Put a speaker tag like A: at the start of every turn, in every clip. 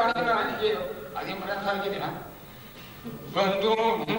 A: കാണിക്കുന്നതാണ് എനിക്ക് അധികം പറയാൻ സാധിക്കില്ല ബന്ധു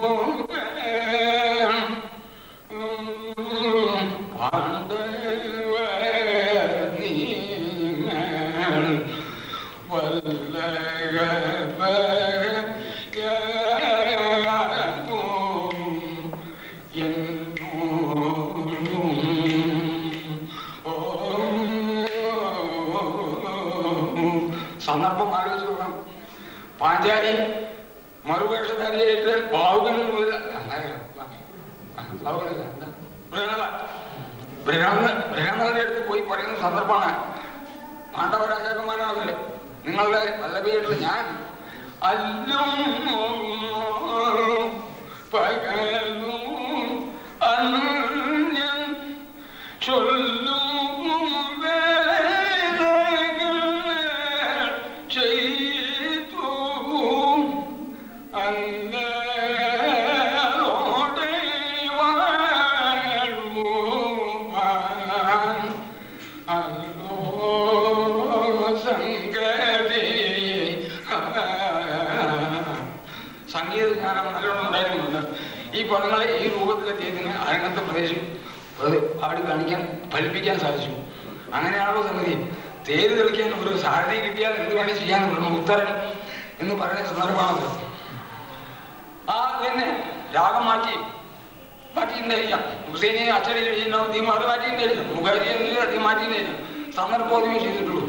A: സന്ദർഭം ആലോചിച്ച് നോക്കണം പാഞ്ചാലി മറുവേഷധാരിയായിട്ട് ബാഹുബലി മുതൽ അങ്ങനെ ബാഹുബലില്ല എന്താ? ബൃഹണ ബൃഹണ ബൃഹണയുടെ അടുത്ത് പോയി പറയുന്ന സന്ദർഭമാണ് പാണ്ഡവരാജാക്കന്മാരാണല്ലേ നിങ്ങളുടെ വല്ലഭയായിട്ട് ഞാൻ അല്ലും പകലും അന്യം ചൊല്ലും വേദങ്ങൾ ചെയ്തു അങ്ങോടെ വാഴുവാൻ അല്ലോ സംഗതി സംഗീത ജ്ഞാനം നല്ലോണം ഉണ്ടായിരുന്നുണ്ട് ഈ പദങ്ങളെ ഈ രൂപത്തിലെത്തിയതിന് അരങ്ങത്തെ പ്രദേശം അത് പാടി കാണിക്കാൻ ഫലിപ്പിക്കാൻ സാധിച്ചു അങ്ങനെയാണല്ലോ സംഗതി തേര് തെളിക്കാൻ ഒരു സാരഥി കിട്ടിയാൽ എന്ത് വേണേ ചെയ്യാൻ പറഞ്ഞു ഉത്തരൻ എന്ന് പറയുന്ന സന്ദർഭമാണത് ആ തന്നെ രാഗം മാറ്റി മാറ്റിയിട്ടുണ്ടായില്ല ഹുസൈനെ അച്ചടി കഴിയുന്ന നീ അത് മാറ്റിയിട്ടുണ്ടായില്ല മുഖാരി എന്നില്ല നീ മാറ്റിയിട്ടില്ല സന്ദർഭോദ്യമേ ചെയ്തിട്ടുള്ളൂ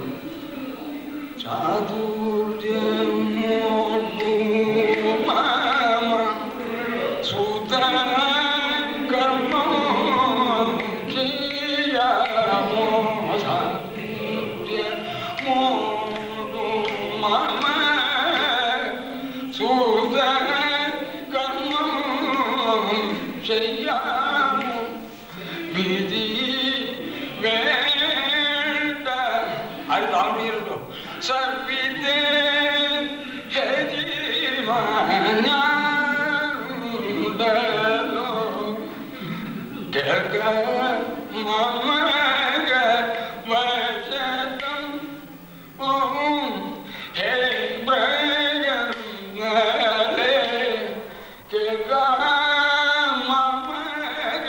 A: ചെയ്യാമോ വിധി വേണ്ട അത് താമസിച്ചിട്ടുണ്ടോ സർവിതേ ഹരിമാനുണ്ടല്ലോ കേൾക്ക മമക വചനം ഓം ഹേ പ്രജനലേ കേൾക്ക മമക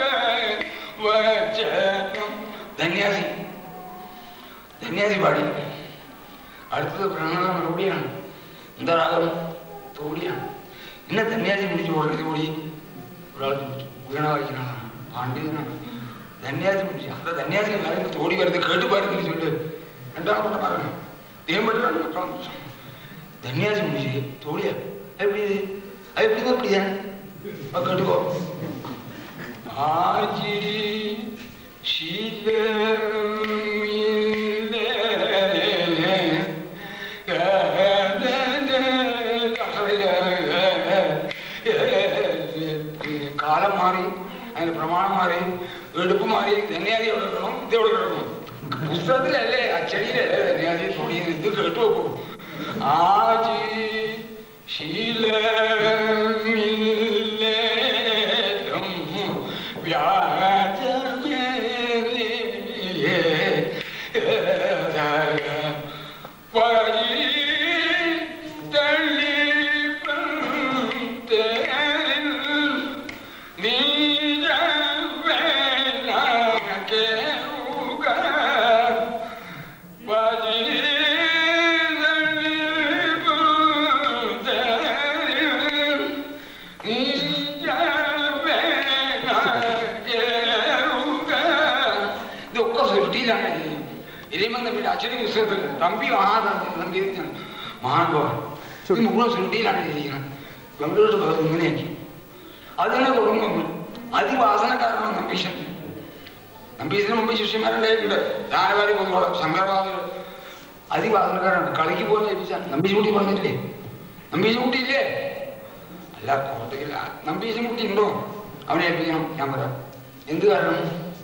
A: വചനം ധന്യാസി ധന്യാസി പാടി അടുത്തത് പ്രണത മറുപടിയാണ് എന്താ രാഗം തോടിയാണ് എന്നെ ധന്യാസി പിടിച്ചു ഓടി ഓടി ഒരാൾ ചോദിച്ചു വീണ വായിക്കുന്ന ആളാണ് പാണ്ഡിതനാണ് ധന്യാസി പിടിച്ചു അത് ധന്യാസി എല്ലാവരും തോടി വരുന്നത് കേട്ട് പാടി തിരിച്ചുണ്ട് രണ്ടാമത്തെ പറഞ്ഞു ദൈവം പെട്ടാണ് ധന്യാസി പിടിച്ച് തോടിയാ എപ്പടി അത് എപ്പടി എപ്പടിയാ അത് കേട്ടുക്കോ ആജി കാലം മാറി അതിന് പ്രമാണം മാറി എടുപ്പ് മാറി ധന്യാദി എവിടെ കിടക്കണം ഇത് എവിടെ കിടക്കണം പുസ്തകത്തിലല്ലേ അച്ചടിയിലല്ലേ ധന്യാദി തുണി ഇത് കേട്ടു നോക്കൂ ആജി ശീലമില്ലേലും വ്യാജമേറിയ വഴി തള്ളിപ്പത്തേരിൽ നീരവേനകേറുക. വഴി തള്ളിപ്പത്തേരിൽ ഇതൊക്കെ സൃഷ്ടിയിലാണ് ഇരിമൻ തമ്മിൽ അച്ഛനും പുസ്തകത്തിൽ തമ്പി മഹാതമ്പിയാണ് മഹാനുഭാവൻ ഇത് മുഴുവൻ സൃഷ്ടിയിലാണ് ഇരിക്കുന്നത് കമ്പ്യൂട്ടർ ഭാഗത്ത് ഇങ്ങനെയാക്കി അതിനെ തുടങ്ങുമ്പോൾ അതിവാസനക്കാരനാണ് നമ്പീശൻ നമ്പീശന് മുമ്പ് ശിഷ്യന്മാരുണ്ടായിട്ടുണ്ട് ദാനവാരി പൊതുവോളം ശങ്കരബാബു അതിവാസനക്കാരാണ് കളിക്ക് പോകുന്ന ഏൽപ്പിച്ച നമ്പീശുകുട്ടി പറഞ്ഞിട്ടില്ലേ നമ്പീശുകുട്ടി ഇല്ലേ അല്ല കോട്ടയില്ല നമ്പീശുകുട്ടി ഉണ്ടോ അവനെ ഏൽപ്പിക്കണം ഞാൻ പറയാം എന്ത് കാരണം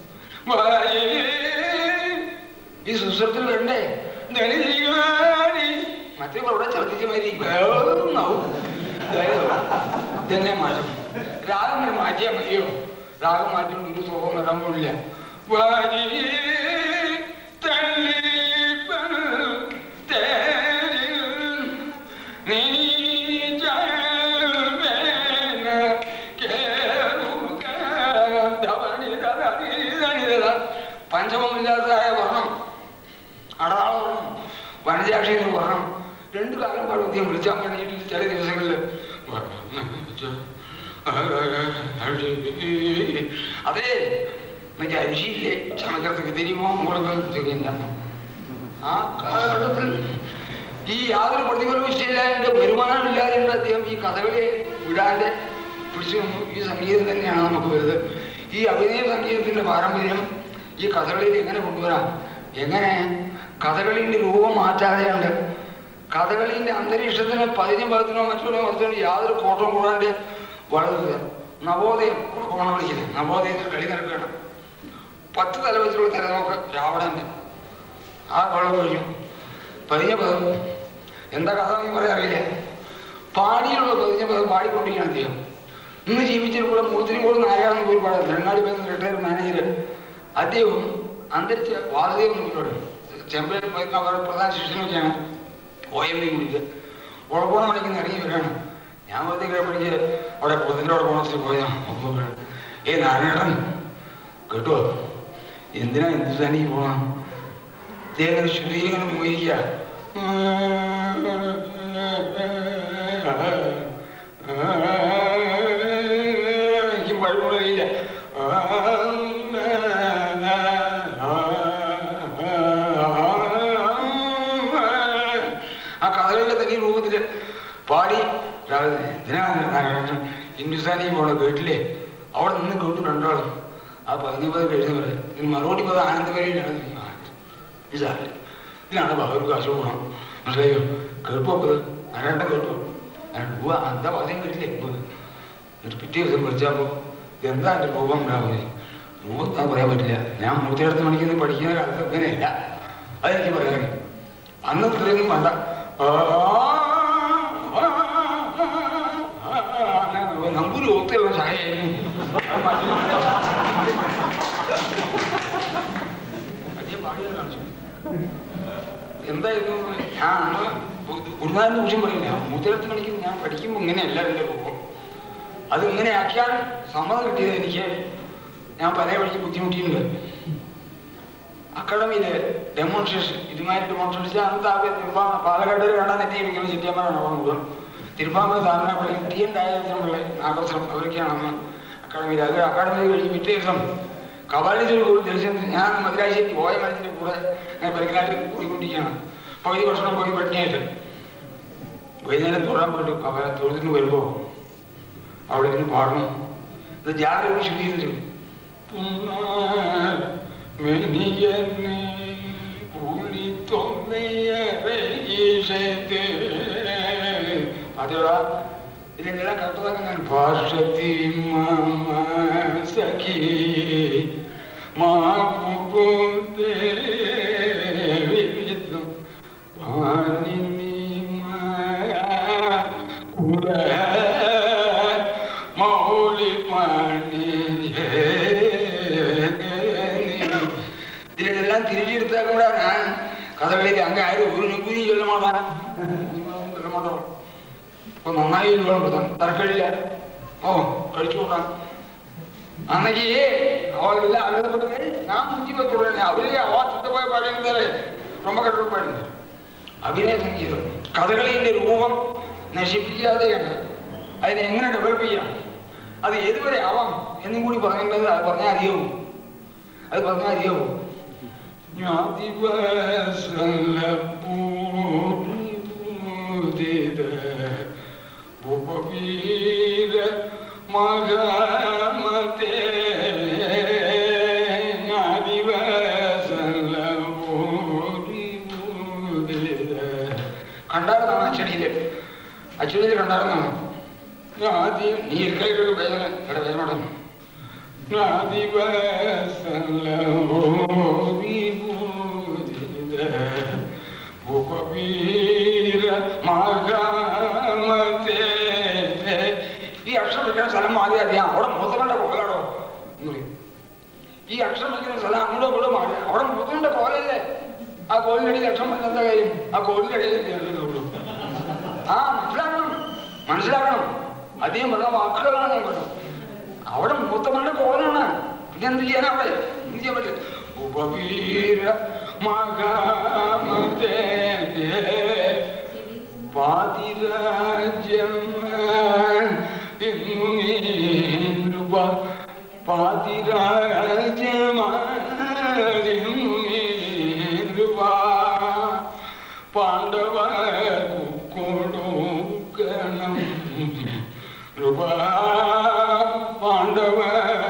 A: ഈ സുസ്രത്തിൽ വേണ്ടേ ധനികാരി മറ്റേ അവിടെ ഛർദിച്ച മാതിരി വേണമെന്നാവും ഇതന്നെ മാറ്റം രാഗം ഇങ്ങനെ മാറ്റിയാൽ മതിയോ രാഗം മാറ്റുമ്പോൾ ഒരു സുഖം വരാൻ പോലില്ല വരി തള്ളി തേരിൽ വനജാക്ഷി എന്ന് പറഞ്ഞു രണ്ടു കാലം പാർവതിയെ വിളിച്ചാൽ വേണ്ടിയിട്ട് ചില ദിവസങ്ങളിൽ അതെ മറ്റേ അരിശിയില്ലേ ചണക്കത്തേക്ക് തിരിയുമോ മുളക് തിരിയില്ല ആ കാലഘട്ടത്തിൽ ഈ യാതൊരു പ്രതിഫലവും ഇഷ്ടമില്ലാതെ വരുമാനമില്ലാതെ അദ്ദേഹം ഈ കഥകളെ വിടാതെ പിടിച്ചു നിന്നു ഈ സംഗീതം തന്നെയാണ് നമുക്ക് വരുന്നത് ഈ അഭിനയ സംഗീതത്തിന്റെ പാരമ്പര്യം ഈ കഥകളിയിൽ എങ്ങനെ കൊണ്ടുവരാം എങ്ങനെ കഥകളിന്റെ രൂപം മാറ്റാതെയുണ്ട് കഥകളിന്റെ അന്തരീക്ഷത്തിന് പതിനു പതിനോ മറ്റൊരു മറ്റോ യാതൊരു കോട്ടവും കൂടാണ്ട് വളരുക നവോദയം കോണം വിളിക്കുന്നത് നവോദയത്തിൽ കളി നടക്കുകയാണ് പത്ത് തല വെച്ചുള്ള തല നോക്ക് രാവണന്റെ ആ വെള്ളം കഴിഞ്ഞു പതിഞ്ഞ പദം എന്താ കഥ എന്ന് പറയാറില്ല പാടിയിലുള്ള പതിഞ്ഞ പദം പാടിക്കൊണ്ടിരിക്കുകയാണ് അദ്ദേഹം ഇന്ന് ജീവിച്ചിട്ടുള്ള മൂത്തിരി പോലും നാരായണൻ പോയി പാടാം തെലങ്കാടി ബന്ധ റിട്ടയർ മാനേജർ അദ്ദേഹം അന്തരിച്ച വാസുദേവൻ മുന്നോട് ചെമ്പയിൽ അവരുടെ പ്രധാന ശിഷ്യനൊക്കെയാണ് ഒ എം ഡി കുടിക്ക് ഉഴപ്പോണ മണിക്ക് ഇറങ്ങി വരികയാണ് ഞാൻ വെറുതെ കിഴപ്പണിക്ക് അവിടെ പൊതിൻ്റെ അവിടെ പോണത്തിൽ പോയതാണ് ഏ നാരായണൻ കേട്ടോ എന്തിനാ എന്ത് തന്നെ പോണം ദേവൻ ശുദ്ധീകരണം പോയിരിക്കുക എനിക്ക് വഴിമുറിയില്ല ആ കഥകളുടെ തനി രൂപത്തില് പാടി എന്തിനാണ് ഹിന്ദുസ്ഥാനി പോണ കേട്ടില്ലേ അവിടെ നിന്ന് കേട്ടു രണ്ടാളും ആ പതിനു പത് കഴിഞ്ഞവര് ഇതിന് മറുപടി പത് ആനന്ദവരെയാണ് ഇതാണ് ഇതിനാണ് അവർ കാശ് പോകണം മനസ്സിലായോ കേൾപ്പോക്കത് ആരാണ്ട കേട്ടോ ഉവ്വ എന്താ പതിയും കേട്ടില്ലേ ഉവ്വ്. എന്നിട്ട് പിറ്റേ ദിവസം വിളിച്ചപ്പോ എന്താ എന്റെ രൂപം ഉണ്ടാവുന്നത് രൂപം എന്താ പറയാൻ പറ്റില്ല ഞാൻ മൂത്തിടത്ത് മണിക്കുന്ന പഠിക്കുന്ന കാലത്ത് ഇങ്ങനെയല്ല അതെനിക്ക് പറയാൻ അന്ന് ഇത്രയൊന്നും വേണ്ട ആ, ആ, ആ, ആ, നമ്പൂരി ഓത്തുള്ള ചായയായിരുന്നു അത് മാറ്റി. അദ്ദേഹം പാടിയത് കാണിച്ചു എന്തായിരുന്നു ഞാൻ അന്ന് ഗുരുനാഥന്റെ കുറിച്ചും പറയില്ല മുതിരത്ത് മണിക്ക് ഞാൻ പഠിക്കുമ്പോൾ ഇങ്ങനെയല്ല എൻ്റെ രൂപം അത് ഇങ്ങനെ ആക്കിയാൽ സമ്മതം കിട്ടിയത് എനിക്ക് ഞാൻ പല വഴിക്ക് ബുദ്ധിമുട്ടിയിട്ടുണ്ട് അക്കാഡമിയില് ഡെമോൺസ്ട്രേഷൻ ഇതുമായിട്ട് ഡെമോൺസ്ട്രേഷൻ അന്നത്തെ ആകെ തിരുപ്പാമ പാലക്കാട് കാണാൻ എത്തിയിരിക്കുന്ന ചിറ്റിയമ്മനാണ് മുഴുവൻ തിരുപ്പാമ സാധനപ്പള്ളി ടി എൻ ഡയപിള്ള നാഗവസരം അവരൊക്കെയാണ് അന്ന് അക്കാഡമിയിൽ അത് അക്കാഡമിയിൽ കഴിഞ്ഞ് പിറ്റേ ദിവസം കവാലിച്ചൊരു കൂടി ദർശനം ഞാൻ മദ്രാശേരി പോയ മരത്തിന്റെ കൂടെ ഞാൻ പരിക്കനാട്ടിൽ കൂടിക്കൊണ്ടിരിക്കുകയാണ് പകുതി ഭക്ഷണം പോയി പട്ടിണിയായിട്ട് വൈകുന്നേരം തൊഴാൻ പോയിട്ട് കവ തൊഴുതിന് വരുമ്പോൾ അവിടെ ഇരുന്ന് പാടണം ഇത് ജാഗ്രത ശുദ്ധി ചെയ്തിട്ട് മെനിയനെ പുലി തൊന്നയറീഷത്തെ അതെടാ ഇതിനെല്ലാം കണ്ടതാണ് ഞാൻ ഭാഷത്തി മമ സഖി മാപുപുതേ വിവിധം പാനിനി മായാ കുര മൗലി ഇതിനെല്ലാം തിരിച്ചെടുത്താൽ കൂടെ ഞാൻ കഥകളിൽ അങ്ങ് ആരും ഒരു നികുതി ചൊല്ല മാട്ടാ ചൊല്ല മാട്ടോ അപ്പൊ നന്നായി വേണം തരക്കഴില്ല ഓ കഴിച്ചു കൂട്ടാം അന്നെങ്കിൽ അവരെല്ലാം അരുതപ്പെട്ടത് ഞാൻ മുഞ്ചി വെച്ചുള്ളേ അവര് അവ ചുറ്റപ്പോയ പാടുന്നത് ரொம்ப കട്ടു പാടുന്നത് അഭിനയ സംഗീതം കഥകളിന്റെ രൂപം നശിപ്പിക്കാതെയാണ് അതിനെ എങ്ങനെ ഡെവലപ്പ് ചെയ്യാം അത് ഏതുവരെ ആവാം എന്നും കൂടി പറയേണ്ടത് അത് പറഞ്ഞാൽ അറിയാവൂ അത് പറഞ്ഞാൽ അറിയാവൂ ഞാൻ ദിവസൂതിത ഉപവീര മകമതേ ഞാൻ ദിവസൂതിത കണ്ടായിരുന്നാണ് അച്ചടിയില് അച്ചടിയിൽ കണ്ടായിരുന്നാണ് ഞാൻ ആദ്യം നീ ഇരിക്കലൊരു വേദന ഇവിടെ വേദന ഈ അക്ഷരം വെക്കുന്ന സ്ഥലം മാറി അറിയാം അവിടെ മുതലുണ്ട കോലാടോ എന്ന് പറയും. ഈ അക്ഷരം വെക്കുന്ന സ്ഥലം അങ്ങോട്ടും ഇങ്ങോട്ടും മാറി അവിടെ മുതലുണ്ട കോലല്ലേ ആ കോലിനടിയിൽ അക്ഷരം വെക്കുന്ന എന്താ കാര്യം ആ കോലിന്റെ ഇടയിൽ ഉള്ളൂ ആ മനസ്സിലാക്കണം മനസ്സിലാക്കണം അധികം പറഞ്ഞ വാക്കുകളാണ് ഞാൻ പറഞ്ഞത് അവിടെ മൂത്തമ്മയുടെ കോലാണ് പിന്നെ എന്ത് ചെയ്യാനാ അവിടെ എന്ത് ചെയ്യാൻ പറ്റില്ല ഉപവീര മകാമതേ പാതിരാജമാ പാണ്ഡവ കൊടുക്കണം കൃപ പാണ്ഡവ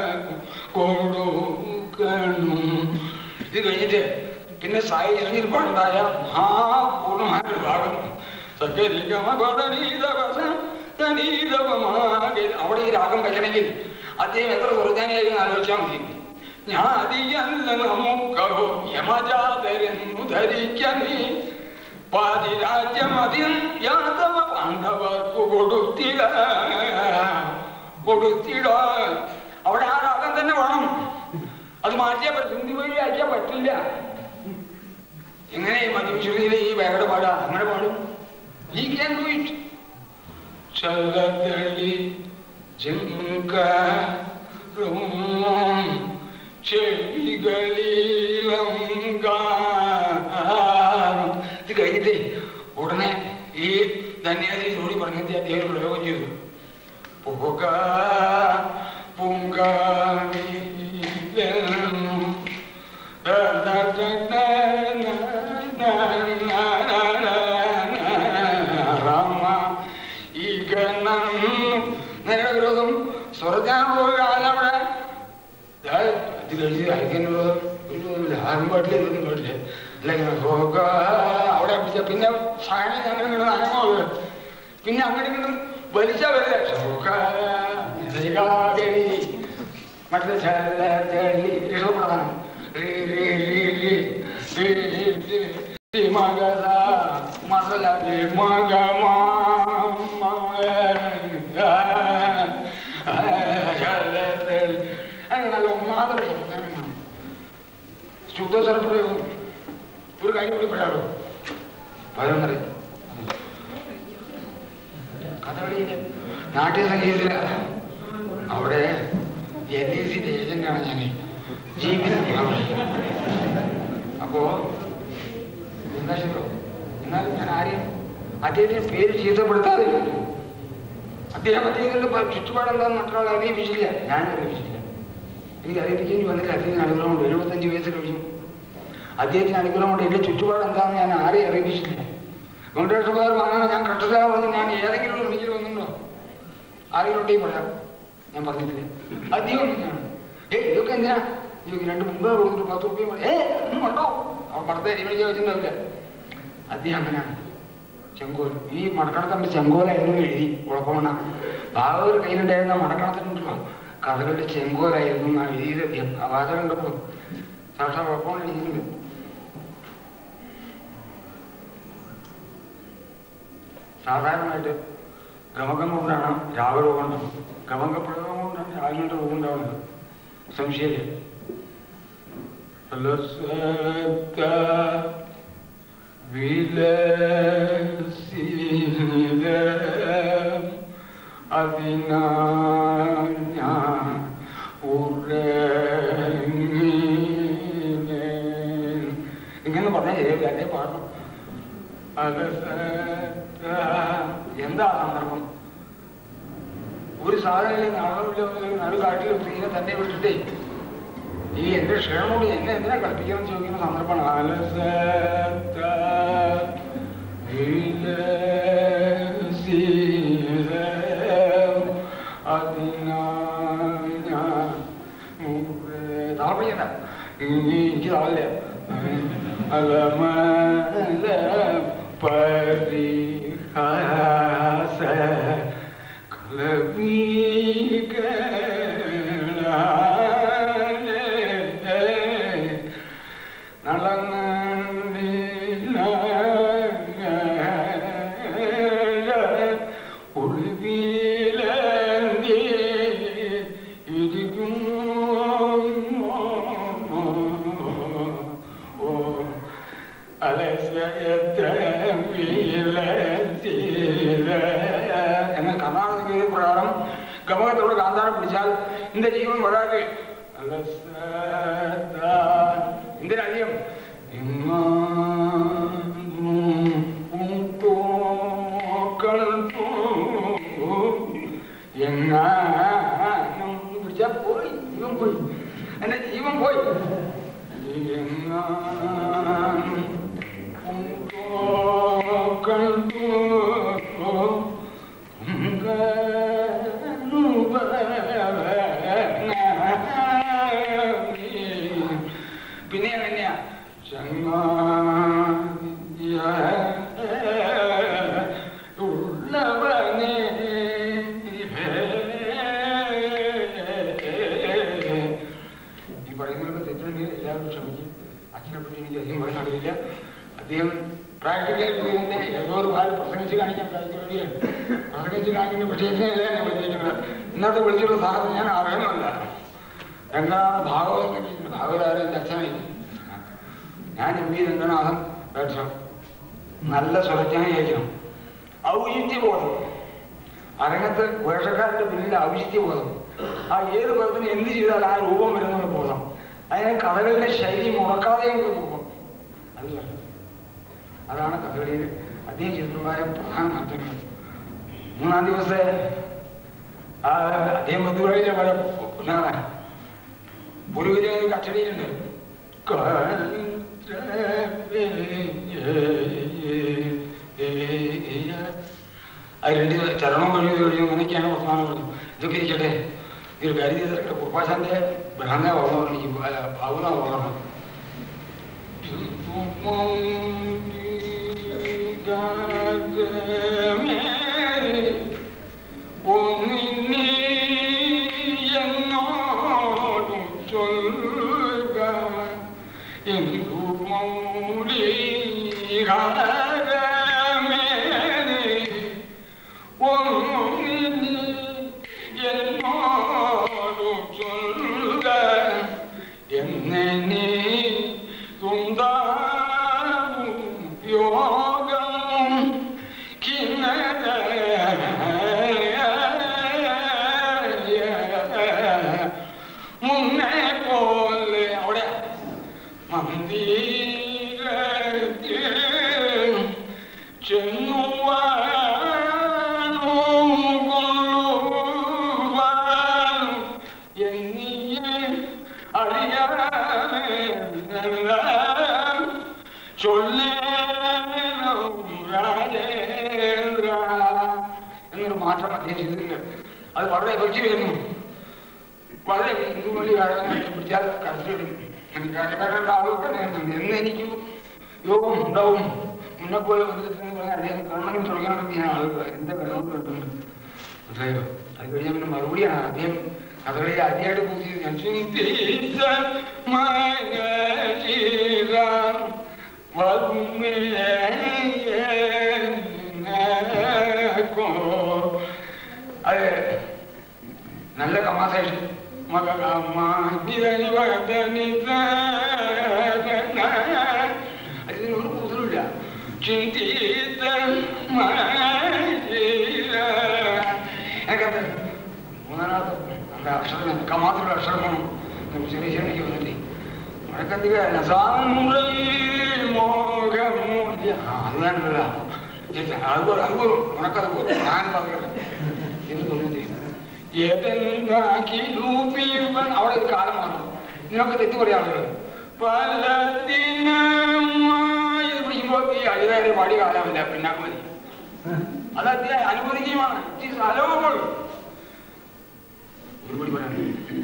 A: കൊടുക്കണം ഇത് കഴിഞ്ഞിട്ട് പിന്നെ സായി ശരീർ പാണ്ടായ മഹാപൂർണമായ ഒരു ഭാഗം സകരികമപദനീതവസനീതവമാകെ അവിടെ ഈ രാഗം വയ്ക്കണമെങ്കിൽ അദ്ദേഹം എത്ര സുഹൃത്താനായിരുന്നു ആലോചിച്ചാൽ മതി ഞാൻ അതിയല്ല നമുക്കോ യമജാതരെന്നു ധരിക്കണേ പാതിരാജ്യമതിയും യാതവ പാണ്ഡവർക്ക് കൊടുത്തിട കൊടുത്തിട അവിടെ ആ രാഗം തന്നെ വേണം അത് മാറ്റിയാൽ പറ്റും ഹിന്ദി വഴി ആക്കിയാൽ പറ്റില്ല എങ്ങനെ മധുശ്രുതിയിലെ ഈ വേഗത പാടാ അങ്ങനെ പാടും ഈ ക്യാൻ ഡു ഇറ്റ് ചലതളി ജങ്കാരും ചെവികളിലങ്കാരം ഇത് കഴിഞ്ഞിട്ട് ഉടനെ ഈ ധന്യാസി ജോലി പറഞ്ഞത് അദ്ദേഹം ഒരു പ്രയോഗം ചെയ്തു പുക പുങ്കാവിലെന്നും രാമ ഈ ഗണം നേരെ വിരോധം സ്വർഗാൻ പോയ ആളവിടെ ഇത് കഴിഞ്ഞ് അയക്കാനുള്ള ഒരു ഹാരം പാട്ടില്ല ഇതൊന്നും പാടില്ല അല്ലെങ്കിൽ സ്വർഗ അവിടെ പിടിച്ച പിന്നെ സാധനം ഞാൻ ഇങ്ങനെ അനങ്ങുള്ളൂ പിന്നെ അങ്ങോട്ട് ഇങ്ങോട്ടും വലിച്ച വരില്ല സ്വർഗ മറ്റേ ചലി ഇഷ്ടപ്പെടാനും മകത മസല മകമാ അങ്ങനെ മാതൃ ശുദ്ധസ്വരപ്രയോഗം ഒരു കാര്യം കൂടി പറയാമോ പതിനൊന്നര കഥകളിയില് നാട്യ സംഗീതത്തില അവിടെ എൻ ഐ സിന്റെ ഏജന്റാണ് ഞാൻ ജീവിതം അപ്പോ എന്താ ശരിയോ എന്നാലും ഞാൻ ആരെയും അദ്ദേഹത്തിന് പേര് ചീത്തപ്പെടുത്താതെ അദ്ദേഹം അദ്ദേഹത്തിന്റെ പ- ചുറ്റുപാട് എന്താന്ന് മറ്റൊരാളെ അറിയിപ്പിച്ചില്ല ഞാൻ അറിയിപ്പിച്ചില്ല എനിക്ക് അറിയിപ്പിക്കേണ്ടി വന്നില്ല അദ്ദേഹത്തിന് അനുഗ്രഹം കൊണ്ട് എഴുപത്തഞ്ച് വയസ്സ് കഴിഞ്ഞു അദ്ദേഹത്തിന് അനുഗ്രഹം കൊണ്ട് എന്റെ ചുറ്റുപാട് എന്താണെന്ന് ഞാൻ ആരെയും അറിയിപ്പിച്ചില്ല വെങ്കടേശ്വരർ വാങ്ങാൻ ഞാൻ കഷ്ടത വന്ന് ഞാൻ ഏതെങ്കിലും ഒരു മീറ്റിൽ വന്നിട്ടുണ്ടോ ആരെങ്കിലും പറയാം ഞാൻ പറഞ്ഞിട്ടില്ല അദ്ദേഹം തന്നെയാണ് ഏ ഇതൊക്കെ എന്തിനാ ഇതൊക്കെ രണ്ട് മുമ്പേ കൊടുത്തിട്ട് പത്ത് റുപ്യ ഏ ഒന്നും കണ്ടോ അവൻ പടത്തെ അരിമണിക്ക് വെച്ചിട്ടുണ്ടാവില്ല അദ്ദേഹം അങ്ങനെയാണ് ചെങ്കോൽ ഈ മടക്കണത്തമ്പ് ചെങ്കോലായിരുന്നു എഴുതി കുഴപ്പമാണ് ഭാഗവർ കയ്യിലുണ്ടായിരുന്ന മടക്കണത്തിനുണ്ടല്ലോ കഥകളുടെ ചെങ്കോലായിരുന്നു എന്നാണ് എഴുതിയത് അദ്ദേഹം ആ വാചകം കണ്ടപ്പോൾ സാക്ഷാ കുഴപ്പമാണ് എഴുതിയിട്ടുണ്ട് സാധാരണമായിട്ട് ഗമകം കൊണ്ടാണ് രാഗരോഗം ഉണ്ടാവുന്നത് ഗമകപ്രയോഗം കൊണ്ടാണ് രാഗങ്ങളുടെ രോഗം ഉണ്ടാവുന്നത് സംശയമില്ല ലസത്ത വിലസില അതിനാൽ ഞാൻ ഉറങ്ങിനേൻ. ഇങ്ങനെ പറഞ്ഞാൽ ശരിയല്ല അല്ലേ പാടണം അലസത്ത എന്താ സന്ദർഭം ഒരു സാധനം നാളെ നടുകാട്ടിൽ സ്ത്രീനെ തന്നെ വിട്ടിട്ടേ ഈ എന്റെ ക്ഷണം കൊണ്ട് എന്നെ എന്തിനാ കളിപ്പിക്കണം എന്ന് ചോദിക്കുന്ന സന്ദർഭമാണ് അലസത്ത വിലസിലം അതിനാൽ ഞാൻ മുറേ- താളപ്പിക്കണ്ട. ഇനി എനിക്ക് താളില്ല അലമല പരിഹാസ എന്ന കർണാടക പ്രകാരം ഗമകത്തോട് കാന്താരം പിടിച്ചാൽ എന്റെ ജീവൻ വരാതെ എന്തിനധികം എങ്ങാനും പിടിച്ചാൽ പോയി ഇവൻ പ്രാക്ടിക്കൽ ഇതിന്റെ ഏതോ ഒരു കാര്യം പ്രസംഗിച്ച് കാണിക്കാൻ കഴിയുകയാണ് പ്രസംഗിച്ച് കാണിക്കുന്ന വിഷയത്തിനല്ലേ എന്നെ വിളിച്ചിരിക്കുന്നത് ഇന്നത്തെ വിളിച്ചുള്ള സാധനം ഞാൻ അറിയുന്നില്ല എന്താണ് ഭാഗവതം ഭാഗവതാരം എൻ്റെ അച്ഛനായി ഞാൻ എം വി രംഗനാഥൻ വേഷം നല്ല സ്വരജ്ഞാനി ആയിരിക്കണം ഔചിത്യബോധം അരങ്ങത്ത് വേഷക്കാരുടെ പിന്നിൽ ഔചിത്യബോധം ആ ഏത് പദത്തിന് എന്ത് ചെയ്താൽ ആ രൂപം വരുന്നുള്ള ബോധം അതിന് കഥകളുടെ ശൈലി മുടക്കാതെയുള്ള രൂപം അത് വേണം അതാണ് കഥകളിയിൽ അദ്ദേഹം ചെയ്തിട്ടുണ്ടായ പ്രധാന മാറ്റങ്ങൾ മൂന്നാം ദിവസത്തെ ആ അദ്ദേഹം ബന്ധുവഴിയിലെ പല എന്താണ് പുരുവിലെ ഒരു കച്ചടിയുണ്ട് അത് രണ്ട് ചരണം കഴിഞ്ഞു കഴിഞ്ഞു അങ്ങനെയൊക്കെയാണ് വർത്തമാനം പറഞ്ഞു ഇതൊക്കെ ഇരിക്കട്ടെ ഇതൊരു കാര്യം ചെയ്തിട്ട് കുപ്പാശാന്റെ ബ്രഹ്മ ഓർമ്മ എനിക്ക് ഭാവന ഓർമ്മ എന്നോടും ചൊല്ലുക എന്തു മൗലികാരമേനെ ഒന്നിനി എന്നോടും ചൊല്ലുക എന്നെ തുണ്ടാകും യോഗം കിണ മുന്നേ പോലെ അവിടെ മന്ദിരത്തിൽ ചെന്നു എന്നിയെ അറിയാതെ ചൊല്ലേണം രാജേന്ദ്ര എന്നൊരു മാറ്റം അദ്ദേഹം ചെയ്തിട്ടുണ്ട് അത് വളരെ എഫക്റ്റീവ് ആയിരുന്നു വളരെ ഇതുപോലെ പിടിച്ചാൽ കടത്തിടും കാര്യക്കാരുടെ ആളുകൾ എന്ന് എനിക്ക് യോഗം ഉണ്ടാവും മുന്നേ പോലെ അദ്ദേഹം ഗവൺമെന്റ് തുടങ്ങണമെന്ന് ഞാൻ ആളുകൾ എന്റെ ഗവൺമെന്റ് കിട്ടുന്നുണ്ട് മനസ്സിലായോ അത് കഴിഞ്ഞാൽ പിന്നെ മറുപടിയാണ് അദ്ദേഹം കഥകളിൽ ആദ്യമായിട്ട് പൂജ ഞാൻ ചിന്തിച്ച മനശീലം വന്മേക്കോ അത് നല്ല കമാസേഷൻ അതിനൊരു കൂസലുമില്ല ചിന്തിത്ത എനിക്കത് മൂന്നാമത്തെ നമ്മുടെ അക്ഷരം കമാത്തിലുള്ള അക്ഷരം വേണം നമുക്ക് ചെറിയ ചെറിയ വന്നിട്ട് വഴക്കത്തില്ല മോഹമൂല്യ അത് വേണ്ടല്ല അതുപോലെ അതുപോലെ ഉണക്കത് പോലെ ഞാൻ പറഞ്ഞത് എന്ന് തോന്നുന്നത് ഏതെങ്കിലും അവിടെ ഒരു കാലം മാറും നിനക്ക് തെറ്റ് പറയാനുള്ളത് പലതിനുമായി പിടിക്കുമ്പോൾ ഈ അഴുതാരെ പാടി കാലമില്ല പിന്നാക്ക് മതി അത് അദ്ദേഹം അനുവദിക്കുകയുമാണ് അലോകൾ ഒരുപടി പറയാനുണ്ട്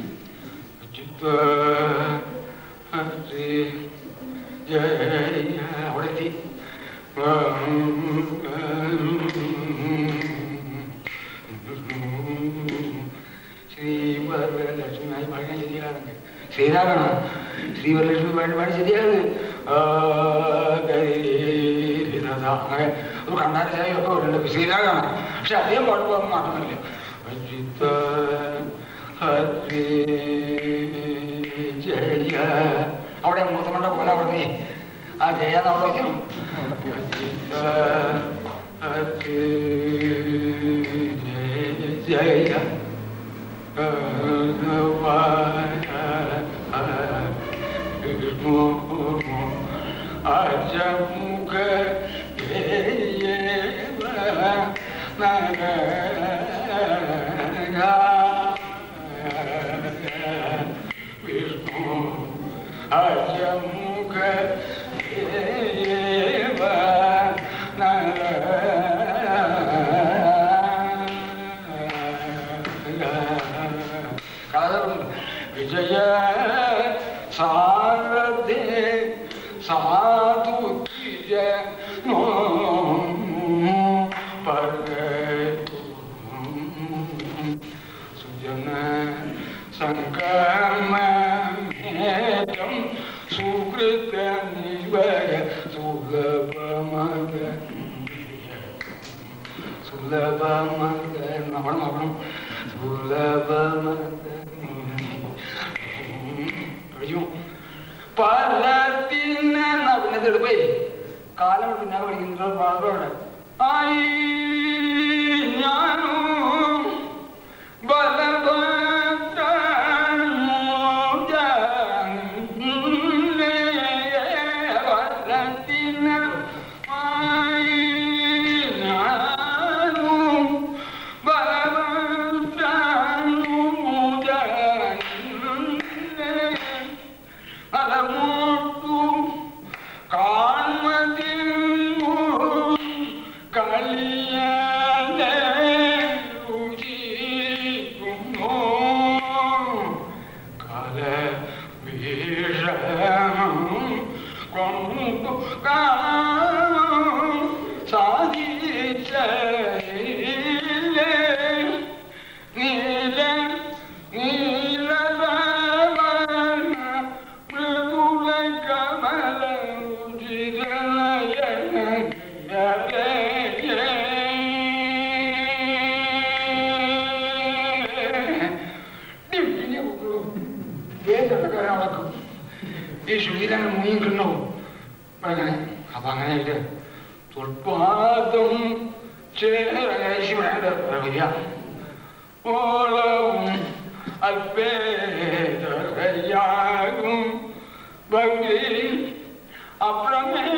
A: അവിടെ എത്തി ശ്രീവരലക്ഷ്മിയായി പാടിക്കാൻ ശരിയാണ് ശ്രീരാഗാണ് ശ്രീവരലക്ഷ്മി പാടി പാടി ശരിയാണ് അങ്ങനെ ഒരു കണ്ണാരശായി ഒക്കെ വരുന്നുണ്ട് ശ്രീരാഗാണ് പക്ഷെ അദ്ദേഹം പാടുമ്പോൾ ഒന്നും മാറ്റമില്ല അജിത്ത ഹരി ജയ അവിടെ മൂത്തമണ്ട പോലെ അവിടെ ആ ജയ അവിടെ വയ്ക്കണം അജിത്ത ഹരി ജയ അജമുഖ വിഷ്ണു അജമുഖ വിജയ സാരഥേ സാധു സുജന സംഗമേറ്റം സുകൃത നിവര സുഗമ സുലഭമക നമ്മൾ നോക്കണം സുലഭമക കഴിയുമോ പലത്തിന് പിന്നെ എടുപ്പേ കാലം പിന്നെ പഠിക്കുന്ന പാടോടെ ആയി ഞാനും ഈ ശ്രുതിയിലങ്ങനെ മുങ്ങിക്കിണ്ണവും അങ്ങനെ അപ്പൊ അങ്ങനെയായിട്ട് തൊൽപാദം ചേരശി വേണ്ട വരിക ഓളവും അൽപേതയാകും ഭക്തി അപ്രമേ